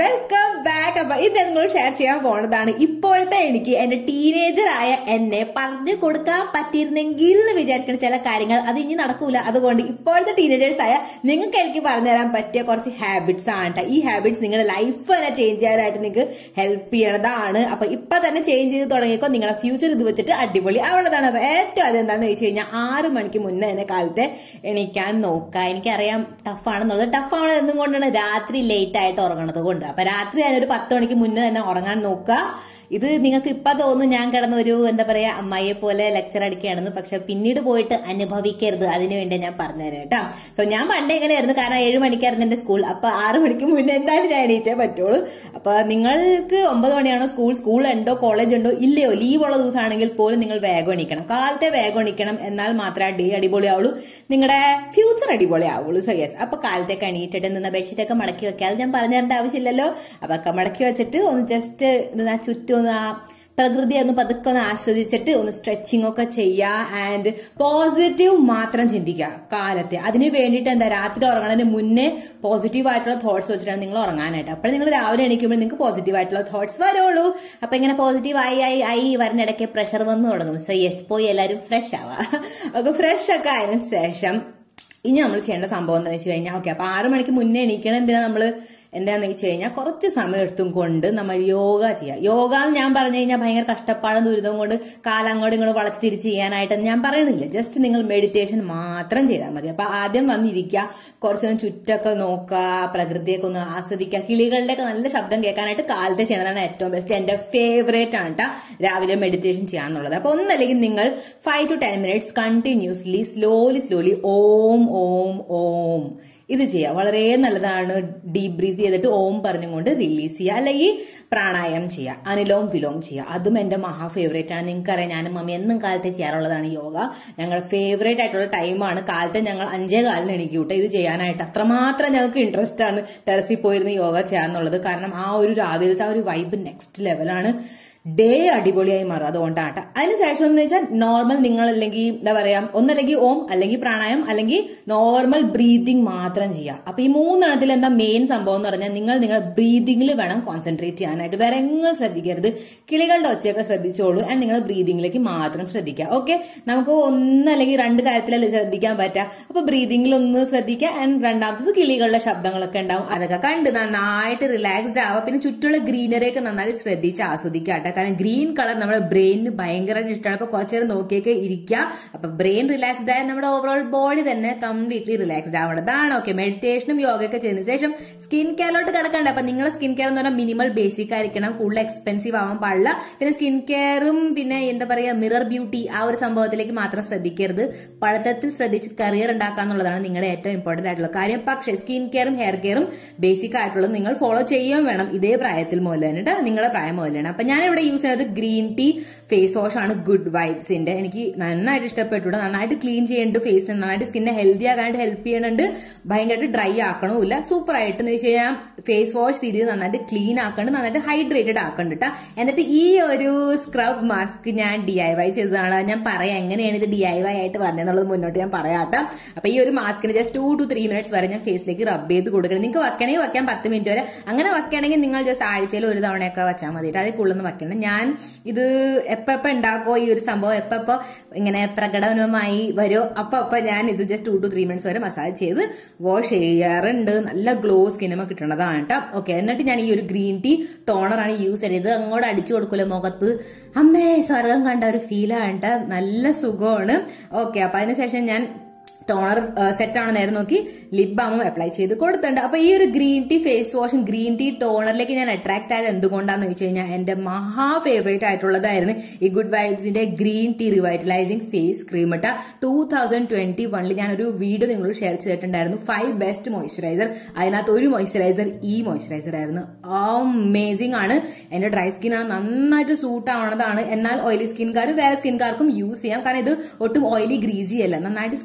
Welcome back അപ്പൊ ഇത് നിങ്ങൾ ഷെയർ ചെയ്യാൻ പോണതാണ് ഇപ്പോഴത്തെ എനിക്ക് എന്റെ ടീനേജർ ആയ എന്നെ പറഞ്ഞു കൊടുക്കാൻ പറ്റിയിരുന്നെങ്കിൽ എന്ന് വിചാരിക്കുന്ന ചില കാര്യങ്ങൾ അത് ഇനി നടക്കൂല അതുകൊണ്ട് ഇപ്പോഴത്തെ ടീനേജേഴ്സ് ആയ നിങ്ങൾക്ക് എനിക്ക് പറഞ്ഞു തരാൻ പറ്റിയ കുറച്ച് ഹാബിറ്റ്സ് ആണ് ട്ടോ. ഈ ഹാബിറ്റ്സ് നിങ്ങളുടെ ലൈഫ് തന്നെ ചേഞ്ച് ചെയ്യാനായിട്ട് നിങ്ങൾക്ക് ഹെൽപ്പ് ചെയ്യണതാണ് അപ്പൊ ഇപ്പൊ തന്നെ ചേഞ്ച് ചെയ്ത് തുടങ്ങിയപ്പോ നിങ്ങളുടെ ഫ്യൂച്ചർ ഇത് വെച്ചിട്ട് അടിപൊളി ആവുന്നതാണ് അപ്പൊ ഏറ്റവും അത് എന്താണെന്ന് ചോദിച്ചു കഴിഞ്ഞാൽ ആറ് മണിക്ക് മുന്നേ തന്നെ കാലത്തെ എണീക്കാൻ നോക്കുക എനിക്കറിയാം ടഫാണെന്നുള്ളത് ടഫാണ് എന്നും കൊണ്ടാണ് രാത്രി ലേറ്റ് ആയിട്ട് ഉറങ്ങണത് കൊണ്ട് അപ്പൊ രാത്രി ഞാൻ ഒരു പത്ത് മണിക്ക് മുന്നേ തന്നെ ഉറങ്ങാൻ നോക്കുക ഇത് നിങ്ങൾക്ക് ഇപ്പൊ തോന്നുന്നു ഞാൻ കിടന്ന ഒരു എന്താ പറയാ അമ്മായിയെ പോലെ ലെക്ചർ അടിക്കുകയാണെന്ന് പക്ഷെ പിന്നീട് പോയിട്ട് അനുഭവിക്കരുത് അതിനു വേണ്ടി ഞാൻ പറഞ്ഞുതരാം കേട്ടോ സോ ഞാൻ പണ്ട് എങ്ങനെയായിരുന്നു കാരണം ഏഴ് മണിക്കായിരുന്നു എന്റെ സ്കൂൾ അപ്പൊ ആറ് മണിക്ക് മുന്നേ എന്തായാലും ഞാൻ എണീറ്റേ പറ്റുള്ളൂ അപ്പൊ നിങ്ങൾക്ക് ഒമ്പത് മണിയാണോ സ്കൂൾ സ്കൂൾ ഉണ്ടോ കോളേജ് ഉണ്ടോ ഇല്ലയോ ലീവ് ഉള്ള ദിവസമാണെങ്കിൽ പോലും നിങ്ങൾ വേഗം എണീക്കണം കാലത്തെ വേഗം എണീക്കണം എന്നാൽ മാത്രമേ ആ ഡേ അടിപൊളിയാവുള്ളൂ നിങ്ങളുടെ ഫ്യൂച്ചർ അടിപൊളിയാവുള്ളൂ സോ യെസ് അപ്പൊ കാലത്തേക്ക് എണീറ്റിട്ട് നിന്ന് ബെഡ്ഷീറ്റ് ഒക്കെ മടക്കി വെക്കുക അത് ഞാൻ പറഞ്ഞു തരേണ്ട ആവശ്യമില്ലല്ലോ അപ്പൊ ഒക്കെ മടക്കി വെച്ചിട്ട് ഒന്ന് ജസ്റ്റ് ചുറ്റും ഒന്ന് ആ പ്രകൃതി ഒന്ന് പതുക്കെ ഒന്ന് ആസ്വദിച്ചിട്ട് ഒന്ന് സ്ട്രെച്ചിങ് ഒക്കെ ചെയ്യുക ആൻഡ് പോസിറ്റീവ് മാത്രം ചിന്തിക്കുക കാലത്തെ അതിന് വേണ്ടിയിട്ട് എന്താ രാത്രി ഉറങ്ങുന്നതിന് മുന്നേ പോസിറ്റീവ് ആയിട്ടുള്ള തോട്ട്സ് വെച്ചിട്ടാണ് നിങ്ങൾ ഉറങ്ങാനായിട്ട് അപ്പോൾ നിങ്ങൾ രാവിലെ എണീക്കുമ്പോൾ നിങ്ങൾക്ക് പോസിറ്റീവ് ആയിട്ടുള്ള തോട്ട്സ് വരുള്ളൂ അപ്പൊ ഇങ്ങനെ പോസിറ്റീവ് ആയി ആയി ആയി വരുന്നിടയ്ക്ക് പ്രഷർ വന്നു തുടങ്ങും സോ യെസ് പോയി എല്ലാവരും ഫ്രഷ് ആവുക ഒക്കെ ഫ്രഷ് ഒക്കെ ആയതിനു ശേഷം ഇനി നമ്മൾ ചെയ്യേണ്ട സംഭവം എന്താണെന്ന് വെച്ച് കഴിഞ്ഞാൽ ഓക്കെ അപ്പൊ ആറ് മണിക്ക് മുന്നേ എണീക്കണം എന്തിനാ നമ്മള് എന്താന്ന് വെച്ച് കഴിഞ്ഞാൽ കുറച്ച് സമയം എടുത്തും കൊണ്ട് നമ്മൾ യോഗ ചെയ്യാം യോഗ എന്ന് ഞാൻ പറഞ്ഞു കഴിഞ്ഞാൽ ഭയങ്കര കഷ്ടപ്പാടും ദുരിതവും കൊണ്ട് കാലം അങ്ങോട്ടും ഇങ്ങോട്ട് വളച്ച് തിരിച്ച് ചെയ്യാനായിട്ട് ഞാൻ പറയുന്നില്ല ജസ്റ്റ് നിങ്ങൾ മെഡിറ്റേഷൻ മാത്രം ചെയ്താൽ മതി അപ്പൊ ആദ്യം വന്നിരിക്കുക കുറച്ചൊന്ന് ചുറ്റൊക്കെ നോക്കുക പ്രകൃതിയൊക്കെ ഒന്ന് ആസ്വദിക്കുക കിളികളുടെ ഒക്കെ നല്ല ശബ്ദം കേൾക്കാനായിട്ട് കാലത്തെ ചെയ്യണതാണ് ഏറ്റവും ബെസ്റ്റ് എന്റെ ഫേവറേറ്റ് ആണ് കേട്ടോ രാവിലെ മെഡിറ്റേഷൻ ചെയ്യാന്നുള്ളത് അപ്പൊ ഒന്നല്ലെങ്കിൽ നിങ്ങൾ five to ten minutes continuously slowly slowly ഓം ഓം ഓം ഇത് ചെയ്യുക വളരെ നല്ലതാണ് ഡീപ് ബ്രീത്ത് ചെയ്തിട്ട് ഓം പറഞ്ഞുകൊണ്ട് റിലീസ് ചെയ്യുക അല്ലെങ്കിൽ പ്രാണായാമം ചെയ്യുക അനിലോം വിലോം ചെയ്യുക അതും എന്റെ മഹാ ഫേവറേറ്റ് ആണ് നിങ്ങൾക്കറിയാം ഞാനും മമ്മി എന്നും കാലത്തെ ചെയ്യാറുള്ളതാണ് യോഗ ഞങ്ങളുടെ ഫേവറേറ്റ് ആയിട്ടുള്ള ടൈമാണ് കാലത്തെ ഞങ്ങൾ അഞ്ചേ കാലിന് എണീക്കും കേട്ടോ ഇത് ചെയ്യാനായിട്ട് അത്രമാത്രം ഞങ്ങൾക്ക് ഇൻട്രസ്റ്റ് ആണ് ടെറസിൽ പോയിരുന്ന് യോഗ ചെയ്യാന്നുള്ളത് കാരണം ആ ഒരു രാവിലത്തെ ആ ഒരു വൈബ് നെക്സ്റ്റ് ലെവലാണ് ഡേ അടിപൊളിയായി മാറും അതുകൊണ്ടാണ് അതിനുശേഷം എന്ന് വെച്ചാൽ നോർമൽ നിങ്ങൾ അല്ലെങ്കിൽ എന്താ പറയാ ഒന്നല്ലെങ്കിൽ ഓം അല്ലെങ്കിൽ പ്രാണായം അല്ലെങ്കിൽ നോർമൽ ബ്രീതിങ് മാത്രം ചെയ്യുക അപ്പൊ ഈ മൂന്നെണ്ണത്തിൽ എന്താ മെയിൻ സംഭവം എന്ന് പറഞ്ഞാൽ നിങ്ങൾ നിങ്ങളുടെ ബ്രീതിങ്ങിൽ വേണം കോൺസെൻട്രേറ്റ് ചെയ്യാനായിട്ട് വേറെ എങ്ങും ശ്രദ്ധിക്കരുത് കിളികളുടെ ഒച്ചയൊക്കെ ശ്രദ്ധിച്ചോളൂ ആൻഡ് നിങ്ങൾ ബ്രീതിങ്ങിലേക്ക് മാത്രം ശ്രദ്ധിക്കുക ഓക്കെ നമുക്ക് ഒന്നല്ലെങ്കിൽ രണ്ട് കാര്യത്തിലല്ലേ ശ്രദ്ധിക്കാൻ പറ്റുക അപ്പൊ ബ്രീതിങ്ങിൽ ഒന്ന് ശ്രദ്ധിക്കുക ആൻഡ് രണ്ടാമത്തത് കിളികളുടെ ശബ്ദങ്ങളൊക്കെ ഉണ്ടാവും അതൊക്കെ കണ്ട് നന്നായിട്ട് റിലാക്സ്ഡ് ആവുക പിന്നെ ചുറ്റുള്ള ഗ്രീനറി ഒക്കെ നന്നായിട്ട് ശ്രദ്ധിച്ച് ആസ്വദിക്കുക കേട്ടോ കാരണം ഗ്രീൻ കളർ നമ്മുടെ ബ്രെയിനിന് ഭയങ്കരമായിട്ട് ഇഷ്ടമാണ് അപ്പൊ കുറച്ചു നേരം നോക്കിയൊക്കെ ഇരിക്കുക അപ്പൊ ബ്രെയിൻ റിലാക്സ്ഡ് ആയ നമ്മുടെ ഓവറോൾ ബോഡി തന്നെ കംപ്ലീറ്റ്ലി റിലാക്സ്ഡ് ആവണതാണ് ഓക്കെ മെഡിറ്റേഷനും യോഗയൊക്കെ ചെയ്തതിനു ശേഷം സ്കിൻ കെയറിലോട്ട് കിടക്കണ്ട അപ്പൊ നിങ്ങളുടെ സ്കിൻ കെയർ എന്ന് പറഞ്ഞാൽ മിനിമൽ ബേസിക് ആയിരിക്കണം കൂടുതൽ എക്സ്പെൻസീവ് ആവാൻ പാടില്ല പിന്നെ സ്കിൻ കെയറും പിന്നെ എന്താ പറയാ മിറർ ബ്യൂട്ടി ആ ഒരു സംഭവത്തിലേക്ക് മാത്രം ശ്രദ്ധിക്കരുത് പഠിത്തത്തിൽ ശ്രദ്ധിച്ച് കരിയർ ഉണ്ടാക്കാന്നുള്ളതാണ് നിങ്ങളുടെ ഏറ്റവും ഇമ്പോർട്ടന്റ് ആയിട്ടുള്ള കാര്യം പക്ഷേ സ്കിൻ കെയറും ഹെയർ കെയറും ബേസിക് ആയിട്ടുള്ളത് നിങ്ങൾ ഫോളോ ചെയ്യുകയും വേണം ഇതേ പ്രായത്തിൽ മുതൽ തന്നെ ട്ടോ. നിങ്ങളുടെ പ്രായം മുതൽ തന്നെ അപ്പൊ ഞാൻ ഇവിടെ യൂസ് ചെയ്യുന്നത് ഗ്രീൻ ടീ ഫേസ് വാഷ് ആണ് ഗുഡ് വൈബ്സിന്റെ എനിക്ക് നന്നായിട്ട് ഇഷ്ടപ്പെട്ടു നന്നായിട്ട് ക്ലീൻ ചെയ്യുന്നുണ്ട് ഫേസിന് നന്നായിട്ട് സ്കിന്നെ ഹെൽത്തി ആകാനായിട്ട് ഹെൽപ്പ് ചെയ്യുന്നുണ്ട് ഭയങ്കരമായിട്ട് ഡ്രൈ ആക്കണമില്ല സൂപ്പർ ആയിട്ട് എന്ന് വെച്ച് കഴിഞ്ഞാൽ ഫേസ് വാഷ് രീതിയിൽ നന്നായിട്ട് ക്ലീൻ ആക്കുന്നുണ്ട് നന്നായിട്ട് ഹൈഡ്രേറ്റഡ് ആക്കുന്നുണ്ട് ട്ടാ. എന്നിട്ട് ഈ ഒരു സ്ക്രബ് മാസ്ക് ഞാൻ ഡി ഐ വൈ ചെയ്തതാണ് ഞാൻ പറയാം എങ്ങനെയാണ് ഇത് ഡി ഐ വൈ ആയിട്ട് പറഞ്ഞതെന്നുള്ളത് മുന്നോട്ട് ഞാൻ പറയാട്ടോ അപ്പൊ ഈ ഒരു മാസ്കിന് just two to three minutes വരെ ഞാൻ ഫേസിലേക്ക് റബ്ബ് ചെയ്ത് കൊടുക്കണം നിങ്ങൾക്ക് വെക്കണമെങ്കിൽ വെക്കാൻ പത്ത് മിനിറ്റ് വരെ അങ്ങനെ വെക്കണമെങ്കിൽ നിങ്ങൾ ജസ്റ്റ് ആഴ്ചയിൽ ഒരു തവണയൊക്കെ വെച്ചാൽ മതി അതിൽ കൂടുതലൊന്നും വെക്കണം ഞാൻ ഇത് എപ്പോ എപ്പോ ഉണ്ടാക്കോ ഈ ഒരു സംഭവം എപ്പോ എപ്പോ ഇങ്ങനെ പ്രകടനമായി വരുമോ അപ്പൊ അപ്പൊ ഞാൻ ഇത് just two to three minutes വരെ മസാജ് ചെയ്ത് വാഷ് ചെയ്യാറുണ്ട് നല്ല ഗ്ലോ സ്കിനുമ കിട്ടണതാണ് കേട്ടോ ഓക്കെ എന്നിട്ട് ഞാൻ ഈ ഒരു ഗ്രീൻ ടീ ടോണറാണ് യൂസ് ചെയ്തത് അങ്ങോട്ട് അടിച്ചു കൊടുക്കൂല മുഖത്ത് അമ്മേ സ്വർഗം കണ്ട ഒരു ഫീലാണ് കേട്ടോ നല്ല സുഖമാണ് ഓക്കെ അപ്പൊ അതിനുശേഷം ഞാൻ ടോണർ സെറ്റ് ആണ് നേരെ നോക്കി ലിപ് ബാമും അപ്ലൈ ചെയ്ത് കൊടുത്തിട്ടുണ്ട് അപ്പൊ ഈ ഒരു ഗ്രീൻ ടീ ഫേസ് വാഷും ഗ്രീൻ ടീ ടോണറിലേക്ക് ഞാൻ അട്രാക്ട് ആയത് എന്തുകൊണ്ടാന്ന് വെച്ച് കഴിഞ്ഞാൽ എന്റെ മഹാ ഫേവറേറ്റ് ആയിട്ടുള്ളതായിരുന്നു ഈ ഗുഡ് വൈബ്സിന്റെ green tea revitalising face cream ഇട്ട ടൂ തൗസൻഡ് ട്വന്റി വണ്ണിൽ ഞാൻ ഒരു വീഡിയോ നിങ്ങളോട് ഷെയർ ചെയ്തിട്ടുണ്ടായിരുന്നു ഫൈവ് ബെസ്റ്റ് മോയ്സ്ചറൈസർ അതിനകത്ത് ഒരു മോയ്സ്ചറൈസർ ഈ മോയ്സ്ചറൈസർ ആയിരുന്നു അമേസിംഗ് ആണ് എന്റെ ഡ്രൈ സ്കിൻ ആണ് നന്നായിട്ട് സൂട്ട് ആവണതാണ് എന്നാൽ ഓയിലി സ്കിൻകാർ വേറെ സ്കിൻകാർക്കും യൂസ് ചെയ്യാം കാരണം ഇത് ഒട്ടും ഓയിലി ഗ്രീസി അല്ല നന്നായിട്ട് സ്കിന്നിനെ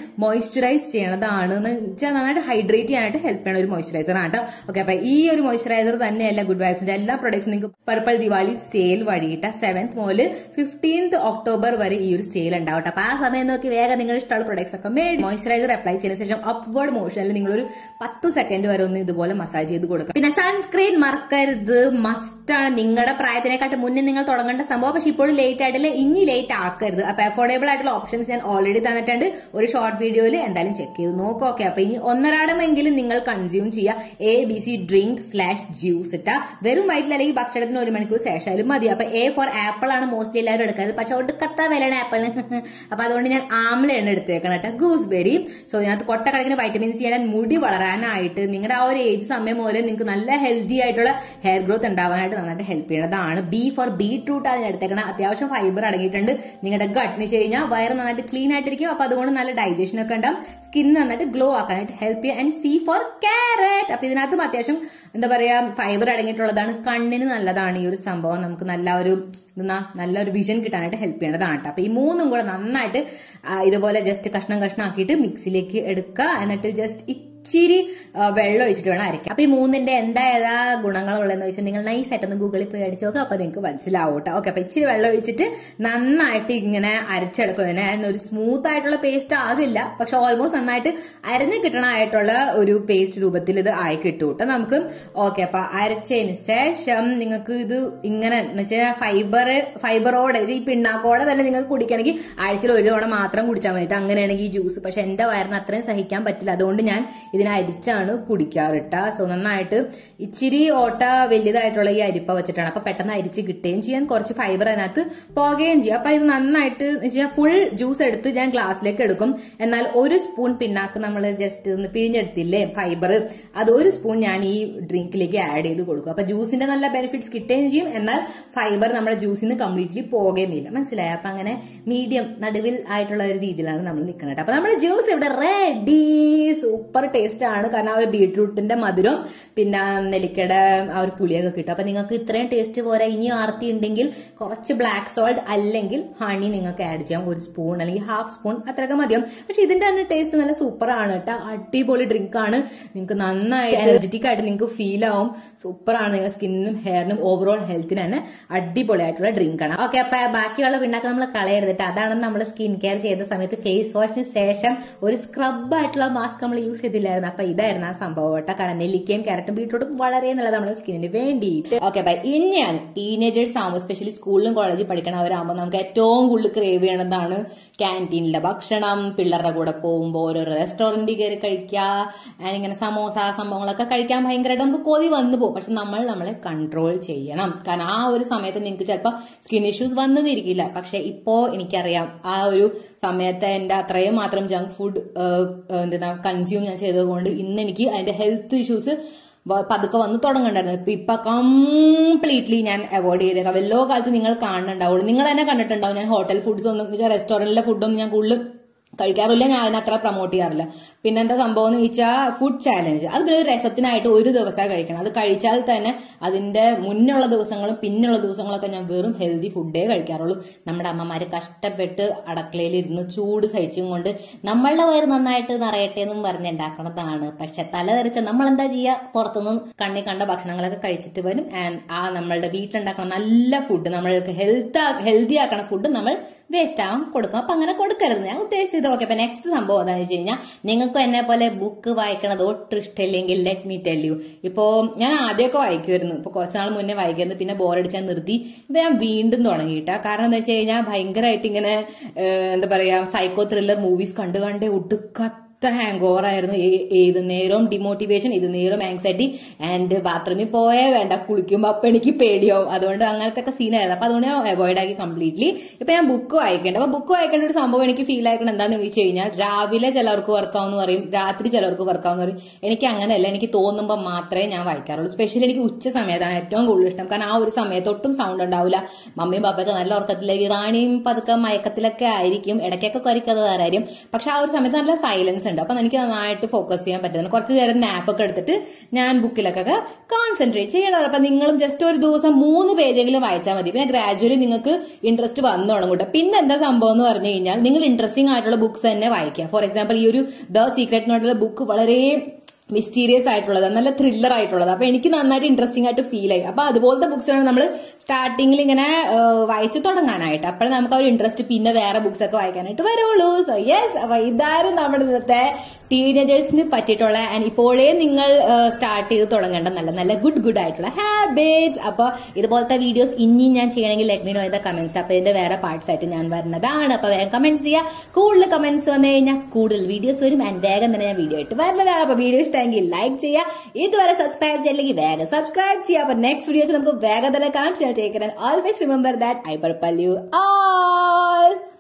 മോയ്സ്ചറൈസ് ചെയ്യണതാണ് എന്ന് വെച്ചാൽ നന്നായിട്ട് ഹൈഡ്രേറ്റ് ചെയ്യാനായിട്ട് ഹെൽപ്പ് ചെയ്യണ ഒരു മോയ്സ്ചറൈസർ ആണ് കേട്ടോ ഓക്കെ അപ്പൊ ഈ ഒരു മോയ്സ്ചറൈസർ തന്നെയല്ല ഗുഡ് വൈബ്സിന്റെ എല്ലാ പ്രൊഡക്ട്സും നിങ്ങൾക്ക് പർപ്പിൾ ദിവാലി സെയിൽ വഴിയിട്ട് സെവൻത് മുതൽ ഫിഫ്റ്റീൻത് ഒക്ടോബർ വരെ ഈ ഒരു സെയിൽ ഉണ്ടാവട്ടെ അപ്പൊ ആ സമയം നോക്കി വേഗം നിങ്ങൾ ഇഷ്ടമുള്ള പ്രൊഡക്ട്സ് ഒക്കെ മേടി മോയ്സ്ചറൈസർ അപ്ലൈ ചെയ്തതിനു ശേഷം അപ്വേർഡ് മോഷനിൽ നിങ്ങൾ ഒരു പത്ത് സെക്കൻഡ് വരെ ഒന്ന് ഇതുപോലെ മസാജ് ചെയ്ത് കൊടുക്കുക പിന്നെ സൺസ്ക്രീൻ മറക്കരുത് മസ്റ്റ് ആണ് നിങ്ങളുടെ പ്രായത്തിനെക്കാട്ട് മുന്നേ നിങ്ങൾ തുടങ്ങേണ്ട സംഭവം പക്ഷെ ഇപ്പോഴും ലേറ്റ് ആയിട്ടില്ല ഇനി ലേറ്റ് ആക്കരുത് അപ്പൊ അഫോർഡബിൾ ആയിട്ടുള്ള ഓപ്ഷൻസ് ഞാൻ ഓൾറെഡി തന്നിട്ടുണ്ട് ഒരു ഷോർട്ട് വീഡിയോയിൽ എന്തായാലും ചെക്ക് ചെയ്ത് നോക്കാം ഓക്കെ അപ്പൊ ഇനി ഒന്നരാടമെങ്കിലും നിങ്ങൾ കൺസ്യൂം ചെയ്യുക A B C drink slash juice ഇട്ട വെറും വയറ്റിൽ അല്ലെങ്കിൽ ഭക്ഷണത്തിന് ഒരു മണിക്കൂർ ശേഷമായാലും മതി അപ്പൊ എ ഫോർ ആപ്പിൾ ആണ് മോസ്റ്റ്ലി എല്ലാവരും എടുക്കാറ് പക്ഷെ ഒടുക്കത്ത വിലയാണ് ആപ്പിളിന് അപ്പൊ അതുകൊണ്ട് ഞാൻ ആംലയാണ് എടുത്തേക്കണം കേട്ടോ ഗൂസ്ബെറി സോ ഇതിനകത്ത് കൊട്ടക്കണക്കിന് വൈറ്റമിൻ സി ആണ് മുടി വളരാനായിട്ട് നിങ്ങളുടെ ആ ഒരു ഏജ് സമയം മുതൽ നിങ്ങൾക്ക് നല്ല ഹെൽത്തി ആയിട്ടുള്ള ഹെയർ ഗ്രോത്ത് ഉണ്ടാവാനായിട്ട് നന്നായിട്ട് ഹെൽപ്പ് ചെയ്യുന്നതാണ് ബി ഫോർ ബീട്രൂട്ട് ആണ് ഞാൻ എടുത്തേക്കുന്നത് അത്യാവശ്യം ഫൈബർ അടങ്ങിയിട്ടുണ്ട് നിങ്ങളുടെ ഗട്ടിന് വെച്ച് കഴിഞ്ഞാൽ വയറ് നന്നായിട്ട് ക്ലീൻ ആയിട്ടിരിക്കും അപ്പൊ അതുകൊണ്ട് നല്ല ഡൈജഷൻ ഒക്കെ ഉണ്ടാവും സ്കിൻ നന്നായിട്ട് ഗ്ലോ ആക്കാനായിട്ട് ഹെൽപ്പ് ചെയ്യും ആൻഡ് സി ഫോർ കാരറ്റ് അപ്പൊ ഇതിനകത്തും അത്യാവശ്യം എന്താ പറയാ ഫൈബർ അടങ്ങിയിട്ടുള്ളതാണ് കണ്ണിന് നല്ലതാണ് ഈ ഒരു സംഭവം നമുക്ക് നല്ല ഒരു എന്നാ നല്ലൊരു വിഷൻ കിട്ടാനായിട്ട് ഹെൽപ്പ് ചെയ്യേണ്ടതാണ് കേട്ടോ അപ്പൊ ഈ മൂന്നും കൂടെ നന്നായിട്ട് ആ, ഇതുപോലെ ജസ്റ്റ് കഷ്ണം കഷ്ണം ആക്കിയിട്ട് മിക്സിയിലേക്ക് എടുക്കുക എന്നിട്ട് ജസ്റ്റ് ഇച്ചിരി ആ, വെള്ളം ഒഴിച്ചിട്ട് വേണം അരയ്ക്കാം അപ്പൊ ഈ മൂന്നിന്റെ എന്താ ഏതാ ഗുണങ്ങളുള്ളതെന്ന് വെച്ചാൽ നിങ്ങൾ നൈസ് ആയിട്ടൊന്ന് ഗൂഗിളിൽ പോയി അടിച്ചു നോക്കുക അപ്പൊ നിങ്ങൾക്ക് മനസ്സിലാവും കേട്ടോ ഓക്കെ അപ്പൊ ഇച്ചിരി വെള്ളം ഒഴിച്ചിട്ട് നന്നായിട്ട് ഇങ്ങനെ അരച്ചെടുക്കും ഇതിനെ ഒരു സ്മൂത്ത് ആയിട്ടുള്ള പേസ്റ്റ് ആകില്ല പക്ഷെ ഓൾമോസ്റ്റ് നന്നായിട്ട് അരഞ്ഞു കിട്ടണമായിട്ടുള്ള ഒരു പേസ്റ്റ് രൂപത്തിൽ ഇത് ആയി കിട്ടും കേട്ടോ നമുക്ക് ഓക്കെ അപ്പൊ അരച്ചതിന് ശേഷം നിങ്ങൾക്ക് ഇത് ഇങ്ങനെ എന്ന് വെച്ചാൽ ഫൈബർ ഫൈബറോടെ ഈ പിണ്ണാക്കോടെ തന്നെ നിങ്ങൾക്ക് കുടിക്കണമെങ്കിൽ ആഴ്ചയിൽ ഒരു തവണ മാത്രം കുടിച്ചാൽ മതിട്ട് അങ്ങനെയാണെങ്കിൽ ഈ ജ്യൂസ് പക്ഷെ എന്റെ വയറിന് അത്രയും സഹിക്കാൻ പറ്റില്ല അതുകൊണ്ട് ഞാൻ ഇതിനെ അരിച്ചാണ് കുടിക്കാറിട്ട സോ നന്നായിട്ട് ഇച്ചിരി ഓട്ട വലുതായിട്ടുള്ള ഈ അരിപ്പ വെച്ചിട്ടാണ് അപ്പൊ പെട്ടെന്ന് അരിച്ച് കിട്ടുകയും ചെയ്യാൻ കുറച്ച് ഫൈബർ അതിനകത്ത് പോകുകയും ചെയ്യും അപ്പൊ ഇത് നന്നായിട്ട് ഫുൾ ജ്യൂസ് എടുത്ത് ഞാൻ ഗ്ലാസ്സിലേക്ക് എടുക്കും എന്നാൽ ഒരു സ്പൂൺ പിണ്ണാക്ക് നമ്മൾ ജസ്റ്റ് ഒന്ന് പിഴിഞ്ഞെടുത്തില്ലേ ഫൈബർ അത് ഒരു സ്പൂൺ ഞാൻ ഈ ഡ്രിങ്കിലേക്ക് ആഡ് ചെയ്ത് കൊടുക്കും അപ്പൊ ജ്യൂസിന്റെ നല്ല ബെനിഫിറ്റ്സ് കിട്ടുകയും ചെയ്യും എന്നാൽ ഫൈബർ നമ്മുടെ ജ്യൂസിൽ നിന്ന് കംപ്ലീറ്റ്ലി പോകുകയും ഇല്ല മനസ്സിലായോ അപ്പൊ അങ്ങനെ മീഡിയം നടുവിൽ ആയിട്ടുള്ള ഒരു രീതിയിലാണ് നമ്മൾ നിൽക്കുന്നത് അപ്പൊ നമ്മുടെ ജ്യൂസ് ഇവിടെ റെഡി സൂപ്പർ ടേസ്റ്റ് ആണ് കാരണം ആ ഒരു ബീട്രൂട്ടിന്റെ മധുരം പിന്നെ നെല്ലിക്കയുടെ ആ ഒരു പുളിയൊക്കെ കിട്ടും അപ്പൊ നിങ്ങൾക്ക് ഇത്രയും ടേസ്റ്റ് പോരാ ഇനി ആർത്തി ഉണ്ടെങ്കിൽ കുറച്ച് ബ്ലാക്ക് സോൾട്ട് അല്ലെങ്കിൽ ഹണി നിങ്ങൾക്ക് ആഡ് ചെയ്യാം ഒരു സ്പൂൺ അല്ലെങ്കിൽ ഹാഫ് സ്പൂൺ അത്രയൊക്കെ മതിയാവും പക്ഷെ ഇതിന്റെ തന്നെ ടേസ്റ്റ് നല്ല സൂപ്പർ ആണ് കേട്ടോ അടിപൊളി ഡ്രിങ്ക് ആണ് നിങ്ങൾക്ക് നന്നായി എനർജറ്റിക് ആയിട്ട് നിങ്ങൾക്ക് ഫീൽ ആവും സൂപ്പർ ആണ് നിങ്ങളുടെ സ്കിന്നിനും ഹെയറിനും ഓവറോൾ ഹെൽത്തിന് തന്നെ അടിപൊളിയായിട്ടുള്ള ഡ്രിങ്ക് ആണ് ഓക്കെ അപ്പൊ ബാക്കിയുള്ള പിണ്ണാക്ക് നമ്മൾ കളയരുതിട്ട് അതാണ് നമ്മൾ സ്കിൻ കെയർ ചെയ്ത സമയത്ത് ഫേസ് വാഷിന് ശേഷം ഒരു സ്ക്രബ് ആയിട്ടുള്ള മാസ്ക് നമ്മൾ യൂസ് ചെയ്തില്ലായിരുന്നു അപ്പൊ ഇതായിരുന്നു ആ സംഭവം കേട്ടോ കാരണം നെല്ലിക്കയും ക്യാരറ്റും ബീട്രൂട്ടും വളരെ നല്ലത് നമ്മുടെ സ്കിന്നിന് വേണ്ടിയിട്ട് ഓക്കെ ബൈ ഇനിയാണ് ടീനേജേഴ്സ് ആകുമ്പോൾ സ്പെഷ്യലി സ്കൂളിലും കോളേജിൽ പഠിക്കണവരാകുമ്പോൾ നമുക്ക് ഏറ്റവും കൂടുതൽ ക്രേവ് ചെയ്യണതാണ് ക്യാൻറ്റീനിലെ ഭക്ഷണം പിള്ളേരുടെ കൂടെ പോകുമ്പോൾ ഓരോ റെസ്റ്റോറന്റിൽ കയറി കഴിക്കുക and ഇങ്ങനെ സമോസ സംഭവങ്ങളൊക്കെ കഴിക്കാൻ ഭയങ്കരമായിട്ട് നമുക്ക് കൊതി വന്നു പോകും പക്ഷെ നമ്മൾ നമ്മളെ കൺട്രോൾ ചെയ്യണം കാരണം ആ ഒരു സമയത്ത് നിങ്ങൾക്ക് ചിലപ്പോൾ സ്കിൻ ഇഷ്യൂസ് വന്നെന്നിരിക്കില്ല പക്ഷെ ഇപ്പോ എനിക്കറിയാം ആ ഒരു സമയത്ത് എന്റെ അത്രയും മാത്രം ജങ്ക് ഫുഡ് എന്താ കൺസ്യൂം ഞാൻ ചെയ്തതുകൊണ്ട് ഇന്ന് എനിക്ക് അതിന്റെ ഹെൽത്ത് ഇഷ്യൂസ് പതുക്കെ വന്ന് തുടങ്ങണ്ടായിരുന്നു ഇപ്പൊ ഇപ്പൊ കംപ്ലീറ്റ്ലി ഞാൻ അവോയ്ഡ് ചെയ്തേക്കാം വല്ലോ കാലത്ത് നിങ്ങൾ കാണുന്നുണ്ടാവുള്ളൂ നിങ്ങൾ തന്നെ കണ്ടിട്ടുണ്ടാവും ഞാൻ ഹോട്ടൽ ഫുഡ്സ് ഒന്നും റെസ്റ്റോറന്റിലെ ഫുഡൊന്നും ഞാൻ കൂടുതൽ കഴിക്കാറില്ല ഞാൻ അതിനത്ര പ്രൊമോട്ട് ചെയ്യാറില്ല പിന്നെ എന്താ സംഭവം എന്ന് ചോദിച്ചാൽ ഫുഡ് ചാലഞ്ച് അത് പിന്നെ ഒരു രസത്തിനായിട്ട് ഒരു ദിവസമേ കഴിക്കണം അത് കഴിച്ചാൽ തന്നെ അതിന്റെ മുന്നുള്ള ദിവസങ്ങളും പിന്നുള്ള ദിവസങ്ങളൊക്കെ ഞാൻ വെറും ഹെൽത്തി ഫുഡേ കഴിക്കാറുള്ളൂ നമ്മുടെ അമ്മമാര് കഷ്ടപ്പെട്ട് അടക്കളയിൽ ഇരുന്ന് ചൂട് സഹിച്ചും കൊണ്ട് നമ്മളുടെ വയറ് നന്നായിട്ട് നിറയട്ടെ എന്നും പറഞ്ഞുണ്ടാക്കണതാണ് പക്ഷെ തലതെറിച്ച നമ്മൾ എന്താ ചെയ്യുക പുറത്തുനിന്ന് കണ്ണി കണ്ട ഭക്ഷണങ്ങളൊക്കെ കഴിച്ചിട്ട് വരും ആൻഡ് ആ നമ്മളുടെ വീട്ടിലുണ്ടാക്കുന്ന നല്ല ഫുഡ് നമ്മൾക്ക് ഹെൽത്ത് ഹെൽത്തി ആക്കണ ഫുഡ് നമ്മൾ വേസ്റ്റ് ആവാൻ കൊടുക്കും അപ്പൊ അങ്ങനെ കൊടുക്കരുത് ഞാൻ ഉദ്ദേശിച്ചത് ഓക്കെ അപ്പൊ നെക്സ്റ്റ് സംഭവം എന്താണെന്ന് വെച്ച് കഴിഞ്ഞാൽ നിങ്ങൾക്കും എന്നെ പോലെ ബുക്ക് വായിക്കണത് ഒട്ടും ഇഷ്ടമില്ലെങ്കിൽ ലെറ്റ് മീ ടെൽ യു ഇപ്പോ ഞാൻ ആദ്യമൊക്കെ വായിക്കുമായിരുന്നു ഇപ്പൊ കുറച്ച് നാൾ മുന്നേ വായിക്കുന്നത് പിന്നെ ബോറടിച്ചാൽ നിർത്തി ഇപ്പൊ ഞാൻ വീണ്ടും തുടങ്ങിയിട്ടാ കാരണം എന്താ വെച്ച് കഴിഞ്ഞാൽ ഭയങ്കരമായിട്ട് ഇങ്ങനെ ഏഹ്, എന്താ പറയാ സൈക്കോ ത്രില്ലർ മൂവീസ് കണ്ടു കണ്ടേ ഒട്ടുക്കത്ത ഹാങ് ഓവർ ആയിരുന്നു ഏ- ഏത് നേരവും ഡിമോട്ടിവേഷൻ ഇത് നേരവും ആങ്സൈറ്റി ആൻഡ് ബാത്റൂമിൽ പോയേ വേണ്ട കുളിക്കുമ്പോൾ അപ്പൊ എനിക്ക് പേടിയാവും അതുകൊണ്ട് അങ്ങനത്തെ ഒക്കെ സീനായിരുന്നു അപ്പൊ അതുകൊണ്ട് ഞാൻ അവോയ്ഡ് ആക്കി കംപ്ലീറ്റ്ലി ഇപ്പൊ ഞാൻ ബുക്ക് വായിക്കേണ്ട അപ്പൊ ബുക്ക് വായിക്കേണ്ട ഒരു സംഭവം എനിക്ക് ഫീൽ ആക്കണം എന്താന്ന് ചോദിച്ചു കഴിഞ്ഞാൽ രാവിലെ ചിലർക്ക് വർക്കാവെന്ന് പറയും രാത്രി ചിലർക്ക് വർക്കാവെന്ന് പറയും എനിക്ക് അങ്ങനെയല്ല എനിക്ക് തോന്നുമ്പോൾ മാത്രമേ ഞാൻ വായിക്കാറുള്ളൂ സ്പെഷ്യലി എനിക്ക് ഉച്ച സമയത്താണ് ഏറ്റവും കൂടുതൽ ഇഷ്ടം കാരണം ആ ഒരു സമയത്ത് ഒട്ടും സൗണ്ട് ഉണ്ടാവില്ല മമ്മിയും പാപ്പയൊക്കെ നല്ല ഉറക്കത്തിലേക്ക് റാണിയും പതുക്കെ മയക്കത്തിലൊക്കെ ആയിരിക്കും ഇടയ്ക്കൊക്കെ കുറയ്ക്കാതെ ആരായിരിക്കും പക്ഷെ ആ ഒരു സമയത്ത് നല്ല സൈലൻസ് ഉണ്ട് അപ്പൊ എനിക്ക് നന്നായിട്ട് ഫോക്കസ് ചെയ്യാൻ പറ്റുന്നത് കുറച്ച് നേരം നാപ്പൊക്കെ എടുത്തിട്ട് ഞാൻ ബുക്കിലൊക്കെ കോൺസെൻട്രേറ്റ് ചെയ്യണം അപ്പൊ നിങ്ങളും ജസ്റ്റ് ഒരു ദിവസം മൂന്ന് പേജെങ്കിലും വായിച്ചാൽ മതി പിന്നെ ഗ്രാജുവലി നിങ്ങൾക്ക് ഇൻട്രസ്റ്റ് വന്നു തുടങ്ങും കേട്ടോ പിന്നെ എന്താ സംഭവം എന്ന് പറഞ്ഞു കഴിഞ്ഞാൽ നിങ്ങൾ ഇൻട്രസ്റ്റിംഗ് ആയിട്ടുള്ള ബുക്സ് തന്നെ വായിക്കുക ഫോർ എക്സാമ്പിൾ ഈ ഒരു ദ സീക്രട്ട് എന്നുള്ള ബുക്ക് വളരെ മിസ്റ്റീരിയസ് ആയിട്ടുള്ളത് നല്ല ത്രില്ലർ ആയിട്ടുള്ളത് അപ്പൊ എനിക്ക് നന്നായിട്ട് ഇൻട്രസ്റ്റിംഗ് ആയിട്ട് ഫീൽ ആയി അപ്പൊ അതുപോലത്തെ ബുക്സ് ആണ് നമ്മൾ സ്റ്റാർട്ടിങ്ങിൽ ഇങ്ങനെ ആ, വായിച്ചു തുടങ്ങാനായിട്ട് അപ്പോൾ നമുക്ക് ആ ഒരു ഇൻട്രസ്റ്റ് പിന്നെ വേറെ ബുക്സ് ഒക്കെ വായിക്കാനായിട്ട് വരുള്ളൂ സോ യെസ് അപ്പൊ ഇതായിരുന്നു നമ്മുടെ ഇന്നത്തെ ടീനേജേഴ്സിന് പറ്റിയിട്ടുള്ള ആൻഡ് ഇപ്പോഴേ നിങ്ങൾ സ്റ്റാർട്ട് ചെയ്ത് തുടങ്ങേണ്ട നല്ല നല്ല ഗുഡ് ഗുഡ് ആയിട്ടുള്ള ഹാബിറ്റ്സ് അപ്പൊ ഇതുപോലത്തെ വീഡിയോസ് ഇനിയും ഞാൻ ചെയ്യണമെങ്കിൽ let me know in comments അപ്പൊ ഇതിന്റെ വേറെ പാർട്സ് ആയിട്ട് ഞാൻ വരുന്നതാണ് അപ്പൊ വേഗം കമന്റ്സ് ചെയ്യുക കൂടുതൽ കമന്റ്സ് വന്നു കഴിഞ്ഞാൽ കൂടുതൽ വീഡിയോസ് വരും ആൻഡ് വേഗം തന്നെ ഞാൻ വീഡിയോ ആയിട്ട് വരുന്നതാണ് അപ്പൊ വീഡിയോ ഇഷ്ടമെങ്കിൽ ലൈക്ക് ചെയ്യുക ഇതുവരെ സബ്സ്ക്രൈബ് ചെയ്യില്ലെങ്കിൽ വേഗം സബ്സ്ക്രൈബ് ചെയ്യുക അപ്പൊ നെക്സ്റ്റ് വീഡിയോസ് നമുക്ക് വേഗം തന്നെ കാണാം take and always remember that I purple you all